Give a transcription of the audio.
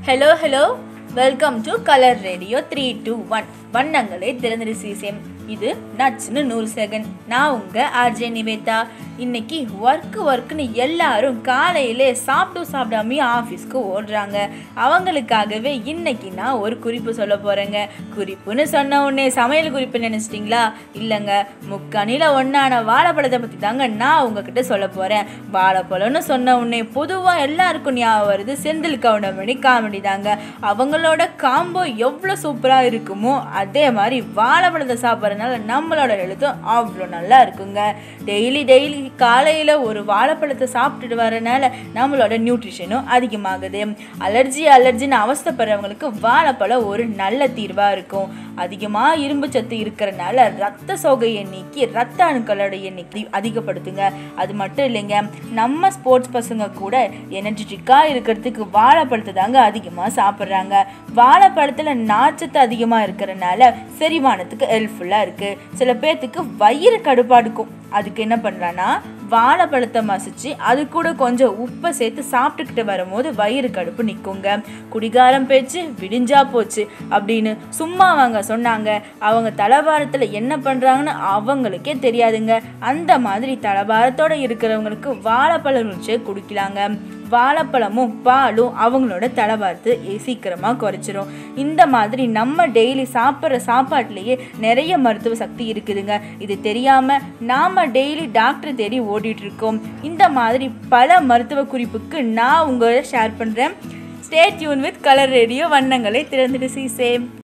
hello hello welcome to Colour Radio three two one வண்ணங்களே திறந்திரு sesame இது நட்ஸ்னு நூறு செகண்ட் நான் உங்கள் ஆர்ஜே நிவேதா இன்னைக்கு ஒர்க்கு ஒர்க்குன்னு எல்லாரும் காலையிலே சாப்பிட்டு சாப்பிடாம ஆஃபீஸ்க்கு ஓடுறாங்க அவங்களுக்காகவே இன்னைக்கு நான் ஒரு குறிப்பு சொல்ல போகிறேங்க குறிப்புன்னு சொன்ன உடனே சமையல் குறிப்பு நினச்சிட்டிங்களா இல்லைங்க முக்கணியில் ஒன்றான வாழைப்பழத்தை பற்றி தாங்க நான் உங்ககிட்ட சொல்ல போகிறேன் வாழைப்பழம்னு சொன்ன உடனே பொதுவாக எல்லாருக்கும் ஞாபகம் வருது செந்தில் கவுண்டமணி காமெடி தாங்க அவங்களோட காம்போ எவ்வளோ சூப்பராக இருக்குமோ அதே மாதிரி வாழைப்பழத்தை சாப்பிட்றதுனால நம்மளோட எழுத்தும் அவ்வளோ நல்லா இருக்குங்க டெய்லி டெய்லி காலையில் ஒரு வாழைப்பழத்தை சாப்பிட்டுட்டு வரனால நம்மளோட நியூட்ரிஷனும் அதிகமாகுது அலர்ஜி அலர்ஜின்னு அவஸ்தைப்படுறவங்களுக்கு வாழைப்பழம் ஒரு நல்ல தீர்வாக இருக்கும் அதிகமாக இரும்பு சத்து இருக்கிறனால ரத்த சோகையை நீக்கி ரத்த அணுக்களோட எண்ணிக்கை அதிகப்படுத்துங்க அது மட்டும் இல்லைங்க நம்ம ஸ்போர்ட்ஸ் பசங்க கூட எனர்ஜெட்டிக்காக இருக்கிறதுக்கு வாழைப்பழத்தை தாங்க அதிகமாக சாப்பிட்றாங்க வாழைப்பழத்தில் நாச்சத்து அதிகமாக இருக்கிறனால செரிமானத்துக்கு ஹெல்ப்ஃபுல்லாக இருக்குது சில பேர்த்துக்கு வயிறு கடுப்பாடுக்கும் அதுக்கு என்ன பண்ணுறான்னா வாழைப்பழத்தை மசிச்சு அது கூட கொஞ்சம் உப்பை சேர்த்து சாப்பிட்டுக்கிட்டு வரும்போது வயிறு கடுப்பு நிற்குங்க குடிகாரம் பேச்சு விடிஞ்சா போச்சு அப்படின்னு சும்மா அவங்க சொன்னாங்க அவங்க தலபாரத்தில் என்ன பண்ணுறாங்கன்னு அவங்களுக்கே தெரியாதுங்க அந்த மாதிரி தலபாரத்தோட இருக்கிறவங்களுக்கு வாழைப்பழம் ருச்சியை குடிக்கலாங்க வாழைப்பழமும் பாலும் அவங்களோட தலைவார்த்து சீக்கிரமாக குறைச்சிரும் இந்த மாதிரி நம்ம டெய்லி சாப்பிட்ற சாப்பாட்லேயே நிறைய மருத்துவ சக்தி இருக்குதுங்க இது தெரியாமல் நாம் டெய்லி டாக்டர் தேடி ஓடிட்டு இருக்கோம் இந்த மாதிரி பல மருத்துவ குறிப்புக்கு நான் உங்களை ஷேர் பண்ணுறேன் stay tune with Colour Radio வண்ணங்களை திறந்துட்டு சி சேம்